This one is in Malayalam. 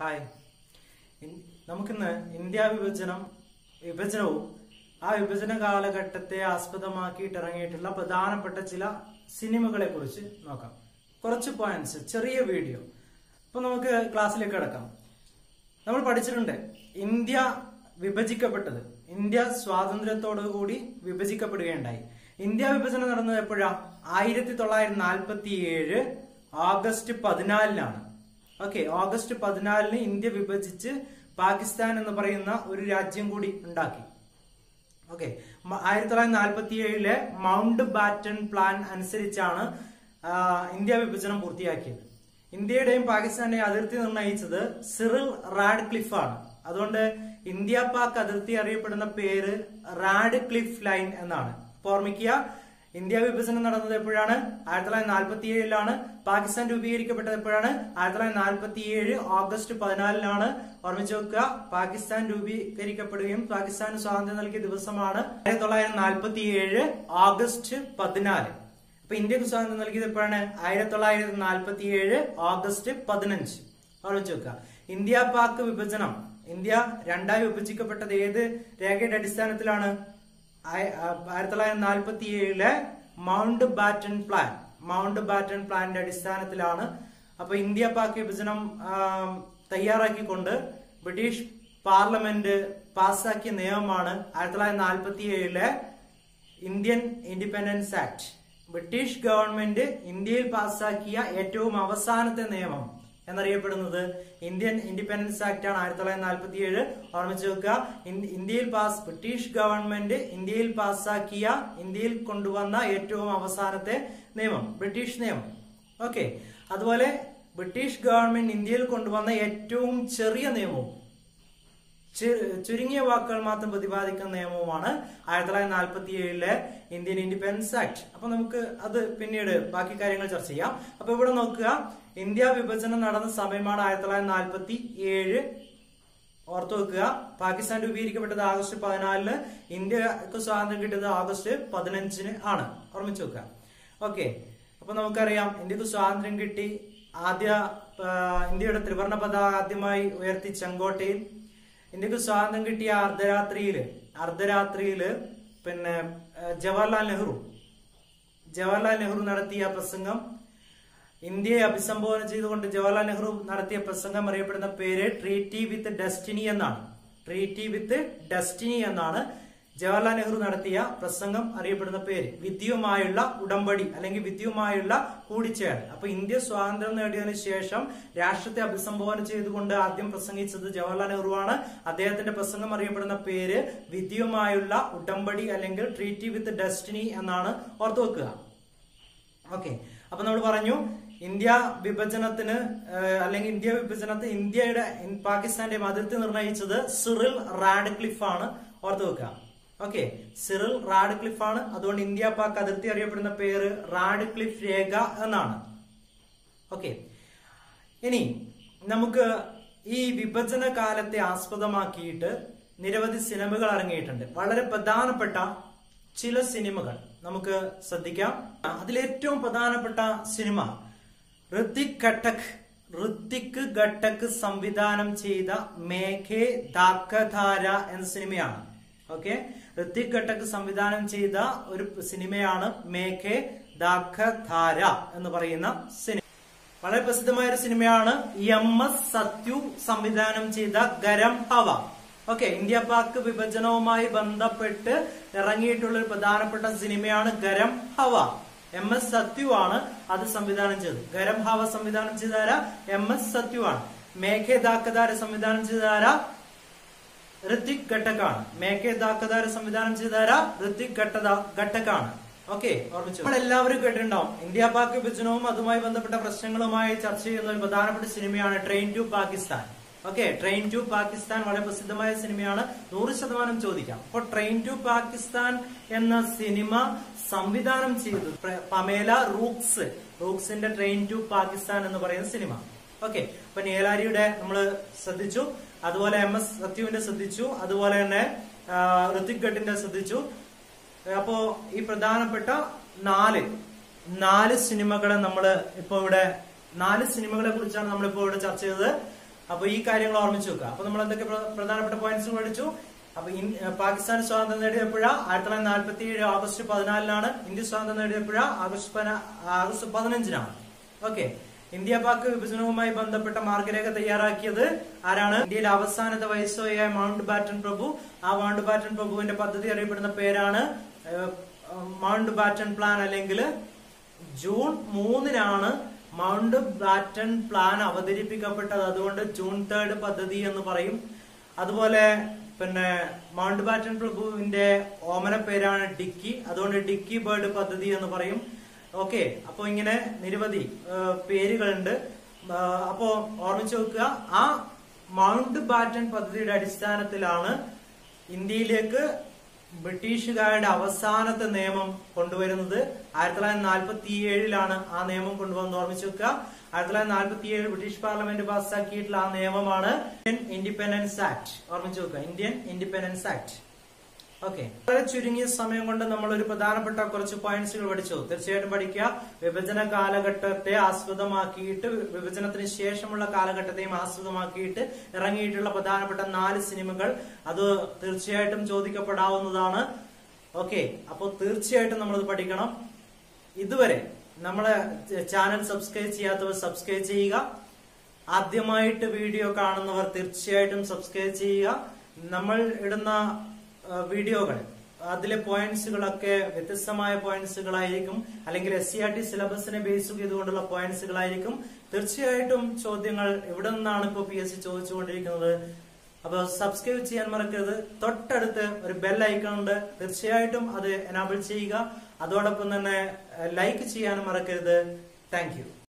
ഹായ് ഇൻ- നമുക്കിന്ന് ഇന്ത്യ വിഭജനം വിഭജനവും ആ വിഭജന കാലഘട്ടത്തെ ആസ്പദമാക്കിയിട്ട് ഇറങ്ങിയിട്ടുള്ള പ്രധാനപ്പെട്ട ചില സിനിമകളെ കുറിച്ച് നോക്കാം കുറച്ച് പോയിന്റ്സ് ചെറിയ വീഡിയോ അപ്പൊ നമുക്ക് ക്ലാസ്സിലേക്ക് കിടക്കാം നമ്മൾ പഠിച്ചിട്ടുണ്ട് ഇന്ത്യ വിഭജിക്കപ്പെട്ടത് ഇന്ത്യ സ്വാതന്ത്ര്യത്തോടു കൂടി വിഭജിക്കപ്പെടുകയുണ്ടായി ഇന്ത്യ വിഭജനം നടന്നത് എപ്പോഴാ ആയിരത്തി തൊള്ളായിരത്തി നാൽപ്പത്തി ഏഴ് ഓഗസ്റ്റ് പതിനാലിനാണ് ഓക്കെ ഓഗസ്റ്റ് പതിനാലിന് ഇന്ത്യ വിഭജിച്ച് പാകിസ്ഥാൻ എന്ന് പറയുന്ന ഒരു രാജ്യം കൂടി ഉണ്ടാക്കി ഓക്കെ ആയിരത്തി തൊള്ളായിരത്തി നാൽപ്പത്തി ഏഴിലെ മൗണ്ട് ബാറ്റൺ പ്ലാൻ അനുസരിച്ചാണ് ആ, ഇന്ത്യ വിഭജനം പൂർത്തിയാക്കിയത് ഇന്ത്യയുടെയും പാകിസ്ഥാന്റെയും അതിർത്തി നിർണയിച്ചത് സിറിൽ റാഡ് ക്ലിഫ് ആണ് അതുകൊണ്ട് ഇന്ത്യ പാക് അതിർത്തി അറിയപ്പെടുന്ന പേര് റാഡ് ക്ലിഫ് ലൈൻ എന്നാണ് അപ്പൊ ഓർമ്മിക്കുക ഇന്ത്യ വിഭജനം നടന്നത് എപ്പോഴാണ് ആയിരത്തി തൊള്ളായിരത്തി നാൽപ്പത്തി ഏഴിലാണ് പാകിസ്ഥാൻ രൂപീകരിക്കപ്പെട്ടത് എപ്പോഴാണ് ആയിരത്തി തൊള്ളായിരത്തി നാൽപ്പത്തി ഏഴ് ഓഗസ്റ്റ് പതിനാലിനാണ് ഓർമ്മിച്ചു വെക്കുക പാകിസ്ഥാൻ രൂപീകരിക്കപ്പെടുകയും പാകിസ്ഥാന് സ്വാതന്ത്ര്യം നൽകിയ ദിവസമാണ് ആയിരത്തി തൊള്ളായിരത്തി നാൽപ്പത്തി ഏഴ് ഓഗസ്റ്റ് പതിനാല് അപ്പൊ ഇന്ത്യക്ക് സ്വാതന്ത്ര്യം നൽകിയത് എപ്പോഴാണ് ആയിരത്തി തൊള്ളായിരത്തി നാൽപ്പത്തി ഏഴ് ഓഗസ്റ്റ് പതിനഞ്ച് ഓർമ്മിച്ചു വെക്കുക ഇന്ത്യ പാക് വിഭജനം ഇന്ത്യ രണ്ടായി വിഭജിക്കപ്പെട്ടത് ഏത് രേഖയുടെ അടിസ്ഥാനത്തിലാണ് ആയ- ആ, ആയിരത്തി തൊള്ളായിരത്തി നാൽപ്പത്തി ഏഴിലെ Mountbatten plan Mountbatten പ്ലാനിന്റെ അടിസ്ഥാനത്തിലാണ് അപ്പൊ ഇന്ത്യ പാക് വിഭജനം ആം, തയ്യാറാക്കിക്കൊണ്ട് ബ്രിട്ടീഷ് പാർലമെന്റ് പാസാക്കിയ നിയമമാണ് ആയിരത്തി തൊള്ളായിരത്തി നാൽപ്പത്തി ഏഴിലെ Indian independence act British government ഇന്ത്യയിൽ പാസാക്കിയ ഏറ്റവും അവസാനത്തെ നിയമം എന്നറിയപ്പെടുന്നത് ഇന്ത്യൻ ഇൻഡിപെൻഡൻസ് ആക്ട് ആണ് ആയിരത്തി തൊള്ളായിരത്തി നാൽപ്പത്തി ഏഴ് ഓർമ്മിച്ചു വെക്കുക ഇൻ- ഇന്ത്യയിൽ പാസ് ബ്രിട്ടീഷ് ഗവൺമെന്റ് ഇന്ത്യയിൽ പാസാക്കിയ ഇന്ത്യയിൽ കൊണ്ടുവന്ന ഏറ്റവും അവസാനത്തെ നിയമം ബ്രിട്ടീഷ് നിയമം ഓക്കെ അതുപോലെ ബ്രിട്ടീഷ് ഗവൺമെന്റ് ഇന്ത്യയിൽ കൊണ്ടുവന്ന ഏറ്റവും ചെറിയ നിയമവും ചു- ചുരുങ്ങിയ വാക്കുകൾ മാത്രം പ്രതിപാദിക്കുന്ന നിയമവുമാണ് ആയിരത്തി തൊള്ളായിരത്തി നാൽപ്പത്തി ഏഴിലെ ഇന്ത്യൻ ഇൻഡിപെൻഡൻസ് ആക്ട് അപ്പൊ നമുക്ക് അത് പിന്നീട് ബാക്കി കാര്യങ്ങൾ ചർച്ച ചെയ്യാം അപ്പൊ ഇവിടെ നോക്കുക ഇന്ത്യ വിഭജനം നടന്ന സമയമാണ് ആയിരത്തി തൊള്ളായിരത്തി നാൽപ്പത്തി ഏഴ് ഓർത്തു വെക്കുക പാകിസ്ഥാൻ രൂപീകരിക്കപ്പെട്ടത് ആഗസ്റ്റ് പതിനാലിന് ഇന്ത്യക്ക് സ്വാതന്ത്ര്യം കിട്ടിയത് ആഗസ്റ്റ് പതിനഞ്ചിന് ആണ് ഓർമ്മിച്ചു വെക്കുക ഓക്കെ അപ്പൊ നമുക്കറിയാം ഇന്ത്യക്ക് സ്വാതന്ത്ര്യം കിട്ടി ആദ്യ ആ, ഇന്ത്യയുടെ ത്രിവർണ പതാക ആദ്യമായി ഉയർത്തി ചെങ്കോട്ടയിൽ ഇന്ത്യക്ക് സ്വാതന്ത്ര്യം കിട്ടിയ അർദ്ധരാത്രിയില് അർദ്ധരാത്രിയില് പിന്നെ ആ, ജവഹർലാൽ നെഹ്റു ജവഹർലാൽ നെഹ്റു നടത്തിയ പ്രസംഗം ഇന്ത്യയെ അഭിസംബോധന ചെയ്തുകൊണ്ട് ജവഹർലാൽ നെഹ്റു നടത്തിയ പ്രസംഗം അറിയപ്പെടുന്ന പേര് ട്രീറ്റി വിത്ത് ഡെസ്റ്റിനി എന്നാണ് ട്രീറ്റി വിത്ത് ഡെസ്റ്റിനി എന്നാണ് ജവഹർലാൽ നെഹ്റു നടത്തിയ പ്രസംഗം അറിയപ്പെടുന്ന പേര് വിദ്യയുമായുള്ള ഉടമ്പടി അല്ലെങ്കിൽ വിദ്യയുമായുള്ള കൂടിച്ചേരൽ അപ്പൊ ഇന്ത്യ സ്വാതന്ത്ര്യം നേടിയതിനു ശേഷം രാഷ്ട്രത്തെ അഭിസംബോധന ചെയ്തുകൊണ്ട് ആദ്യം പ്രസംഗിച്ചത് ജവഹർലാൽ നെഹ്റു ആണ് അദ്ദേഹത്തിന്റെ പ്രസംഗം അറിയപ്പെടുന്ന പേര് വിദ്യയുമായുള്ള ഉടമ്പടി അല്ലെങ്കിൽ ട്രീറ്റി വിത്ത് ഡെസ്റ്റിനി എന്നാണ് ഓർത്തു വെക്കുക ഓക്കെ അപ്പൊ നമ്മൾ പറഞ്ഞു ഇന്ത്യ വിഭജനത്തിന് ഏഹ്, അല്ലെങ്കിൽ ഇന്ത്യ വിഭജനത്തിന് ഇന്ത്യയുടെ ഇൻ- പാകിസ്ഥാന്റെ അതിർത്തി നിർണയിച്ചത് സിറിൽ റാഡ്ക്ലിഫ് ആണ് ഓർത്തു വെക്കുക ഓക്കെ സിറിൽ റാഡ്ക്ലിഫ് ആണ് അതുകൊണ്ട് ഇന്ത്യ പാക് അതിർത്തി അറിയപ്പെടുന്ന പേര് റാഡ്ക്ലിഫ് രേഖ എന്നാണ് ഓക്കെ ഇനി നമുക്ക് ഈ വിഭജന കാലത്തെ ആസ്പദമാക്കിയിട്ട് നിരവധി സിനിമകൾ ഇറങ്ങിയിട്ടുണ്ട് വളരെ പ്രധാനപ്പെട്ട ചില സിനിമകൾ നമുക്ക് ശ്രദ്ധിക്കാം അതിലേറ്റവും പ്രധാനപ്പെട്ട സിനിമ ഋത്തിക് ഘട്ടക് ഋത്തിക് ഘട്ടക് സംവിധാനം ചെയ്ത മേഘേ ദാക്കധാര എന്ന സിനിമയാണ് ഓക്കെ ഋത്തിക് ഘട്ടക് സംവിധാനം ചെയ്ത ഒരു സിനിമയാണ് മേഘേ ദാക്കധാര എന്ന് പറയുന്ന സിനിമ വളരെ പ്രസിദ്ധമായ ഒരു സിനിമയാണ് എം എസ് സത്യു സംവിധാനം ചെയ്ത ഗരം ഹവ ഓക്കെ ഇന്ത്യ പാക് വിഭജനവുമായി ബന്ധപ്പെട്ട് ഇറങ്ങിയിട്ടുള്ള ഒരു പ്രധാനപ്പെട്ട സിനിമയാണ് ഗരം ഹവ എം എസ് സത്യു ആണ് അത് സംവിധാനം ചെയ്തത് ഗരം ഹവ സംവിധാനം ചെയ്താര എം എസ് സത്യു ആണ് മേഘേ ദാക്കദാര സംവിധാനം ചെയ്താര ഋത്തിക് ഘട്ടക്കാണ് മേഘേ ദാക്കദാര സംവിധാനം ചെയ്താര ഋത്തിക് ഘട്ട ഘട്ടക്കാണ് ഓക്കെ ഓർമ്മിച്ചു നമ്മൾ എല്ലാവരും കേട്ടിട്ടുണ്ടാവും ഇന്ത്യ പാക് വിഭജനവും അതുമായി ബന്ധപ്പെട്ട പ്രശ്നങ്ങളുമായി ചർച്ച ചെയ്യുന്ന ഒരു പ്രധാനപ്പെട്ട സിനിമയാണ് train to Pakistan okay train to Pakistan വളരെ പ്രസിദ്ധമായ സിനിമയാണ് നൂറ് ശതമാനം ചോദിക്കാം അപ്പൊ ട്രെയിൻ ടു പാകിസ്ഥാൻ എന്ന സിനിമ സംവിധാനം ചെയ്തു പ്ര- പമേല റൂക്സ് റൂക്സിന്റെ ട്രെയിൻ ടു പാകിസ്ഥാൻ എന്ന് പറയുന്ന സിനിമ ഓക്കെ അപ്പൊ നേലാരിയുടെ നമ്മൾ ശ്രദ്ധിച്ചു അതുപോലെ എം എസ് സത്യുവിന്റെ ശ്രദ്ധിച്ചു അതുപോലെ തന്നെ ആ, ഋതിക് ഘട്ടിന്റെ ശ്രദ്ധിച്ചു അപ്പോ ഈ പ്രധാനപ്പെട്ട നാല് നാല് സിനിമകളെ നമ്മൾ ഇപ്പോ ഇവിടെ നാല് സിനിമകളെ കുറിച്ചാണ് നമ്മളിപ്പോ ഇവിടെ ചർച്ച ചെയ്തത് അപ്പൊ ഈ കാര്യങ്ങൾ ഓർമ്മിച്ച് വെക്കുക അപ്പൊ നമ്മൾ എന്തൊക്കെ പ്ര- പ്രധാനപ്പെട്ട പോയിന്റ്സ് പഠിച്ചു അപ്പൊ ഇൻ- ഏഹ് പാകിസ്ഥാൻ സ്വാതന്ത്ര്യം നേടിയപ്പോഴ ആയിരത്തി തൊള്ളായിരത്തി നാൽപ്പത്തി ഏഴ് ഓഗസ്റ്റ് പതിനാലിനാണ് ഇന്ത്യ സ്വാതന്ത്ര്യം നേടിയപ്പോഴ ആഗസ്റ്റ് പതിനാ- ആഗസ്റ്റ് പതിനഞ്ചിനാണ് ഓക്കെ ഇന്ത്യ പാക് വിഭജനവുമായി ബന്ധപ്പെട്ട മാർഗരേഖ തയ്യാറാക്കിയത് ആരാണ് ഇന്ത്യയിലെ അവസാനത്തെ വയസ്സോയായ മൗണ്ട് ബാറ്റൻ പ്രഭു ആ മൗണ്ട് ബാറ്റൻ പ്രഭുവിന്റെ പദ്ധതി അറിയപ്പെടുന്ന പേരാണ് ഏഹ്, മൗണ്ട് ബാറ്റൻ പ്ലാൻ അല്ലെങ്കിൽ ജൂൺ മൂന്നിനാണ് മൗണ്ട് ബാറ്റൺ പ്ലാൻ അവതരിപ്പിക്കപ്പെട്ടത് അതുകൊണ്ട് ജൂൺ തേർഡ് പദ്ധതി എന്ന് പറയും അതുപോലെ പിന്നെ മൗണ്ട് ബാറ്റൺ പ്രഭുവിന്റെ ഓമന പേരാണ് ഡിക്കി അതുകൊണ്ട് ഡിക്കി ബേർഡ് പദ്ധതി എന്ന് പറയും ഓക്കെ അപ്പൊ ഇങ്ങനെ നിരവധി ആ, പേരുകളുണ്ട് ആ, അപ്പോ ഓർമ്മിച്ചു വെക്കുക ആ മൗണ്ട് ബാറ്റൺ പദ്ധതിയുടെ അടിസ്ഥാനത്തിലാണ് ഇന്ത്യയിലേക്ക് ബ്രിട്ടീഷുകാരുടെ അവസാനത്തെ നിയമം കൊണ്ടുവരുന്നത് ആയിരത്തി തൊള്ളായിരത്തി നാൽപ്പത്തി ഏഴിലാണ് ആ നിയമം കൊണ്ടുവന്ന് ഓർമ്മിച്ചു വെക്കുക ആയിരത്തി തൊള്ളായിരത്തി നാൽപ്പത്തി ഏഴ് ബ്രിട്ടീഷ് പാർലമെന്റ് പാസ്സാക്കിയിട്ടുള്ള ആ നിയമമാണ് ഇന്ത്യൻ ഇൻഡിപെൻഡൻസ് ആക്ട് ഓർമ്മിച്ചു വെക്കുക ഇന്ത്യൻ ഇൻഡിപെൻഡൻസ് ആക്ട് ഓക്കെ വളരെ ചുരുങ്ങിയ സമയം കൊണ്ട് നമ്മൾ ഒരു പ്രധാനപ്പെട്ട കുറച്ച് പോയിന്റ്സുകൾ പഠിച്ചു തീർച്ചയായിട്ടും പഠിക്കുക വിഭജന കാലഘട്ടത്തെ ആസ്പദമാക്കിയിട്ട് വിഭജനത്തിന് ശേഷമുള്ള കാലഘട്ടത്തെയും ആസ്പദമാക്കിയിട്ട് ഇറങ്ങിയിട്ടുള്ള പ്രധാനപ്പെട്ട നാല് സിനിമകൾ അത് തീർച്ചയായിട്ടും ചോദിക്കപ്പെടാവുന്നതാണ് ഓക്കെ അപ്പോൾ തീർച്ചയായിട്ടും നമ്മളത് പഠിക്കണം ഇതുവരെ നമ്മളെ ചാനൽ സബ്സ്ക്രൈബ് ചെയ്യാത്തവർ സബ്സ്ക്രൈബ് ചെയ്യുക ആദ്യമായിട്ട് വീഡിയോ കാണുന്നവർ തീർച്ചയായിട്ടും സബ്സ്ക്രൈബ് ചെയ്യുക നമ്മൾ ഇടുന്ന ആ, വീഡിയോകൾ അതിലെ പോയിന്റ്സുകളൊക്കെ വ്യത്യസ്തമായ പോയിന്റ്സുകളായിരിക്കും അല്ലെങ്കിൽ എസ് സി ആർ ടി സിലബസിനെ ബേസ് ചെയ്തുകൊണ്ടുള്ള പോയിന്റ്സുകളായിരിക്കും തീർച്ചയായിട്ടും ചോദ്യങ്ങൾ എവിടെ നിന്നാണ് ഇപ്പോൾ പി എസ് സി ചോദിച്ചുകൊണ്ടിരിക്കുന്നത് അപ്പൊ സബ്സ്ക്രൈബ് ചെയ്യാൻ മറക്കരുത് തൊട്ടടുത്ത് ഒരു ബെൽ ഐക്കൺ ഉണ്ട് തീർച്ചയായിട്ടും അത് എനാബിൾ ചെയ്യുക അതോടൊപ്പം തന്നെ ലൈക്ക് ചെയ്യാനും മറക്കരുത് താങ്ക് യു